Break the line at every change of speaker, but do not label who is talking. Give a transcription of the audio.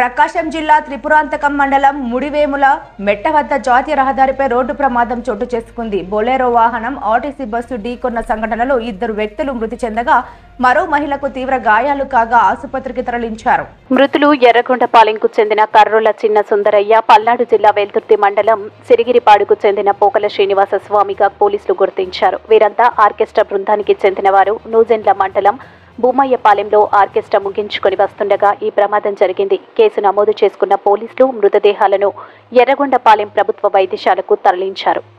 ప్రకాశం జిల్లా త్రిపురాంతకం మండలం ముడివేముల మెట్ట వద్ద జాతీయ రహదారిపై రోడ్డు ప్రమాదం చోటు చేసుకుంది బొలేరో వాహనం ఆర్టీసీ బస్సు ఢీకొన్న సంఘటనలో ఇద్దరు వ్యక్తులు మృతి చెందగా మరో మహిళకు తీవ్ర గాయాలు కాగా ఆసుపత్రికి తరలించారు
మృతులు ఎర్రగొండపాలెంకు చెందిన కర్రుల చిన్న సుందరయ్య పల్నాడు జిల్లా వెల్దుర్తి మండలం సిరిగిరిపాడుకు చెందిన పోకల శ్రీనివాస స్వామిగా పోలీసులు గుర్తించారు వీరంతా ఆర్కెస్ట్రా బృందానికి చెందినవారు నూజెండ్ల మండలం భూమయ్యపాలెంలో ఆర్కెస్ట్రా ముగించుకొని వస్తుండగా ఈ ప్రమాదం జరిగింది కేసు నమోదు చేసుకున్న పోలీసులు మృతదేహాలను ఎర్రగొండపాలెం ప్రభుత్వ వైద్యశాలకు తరలించారు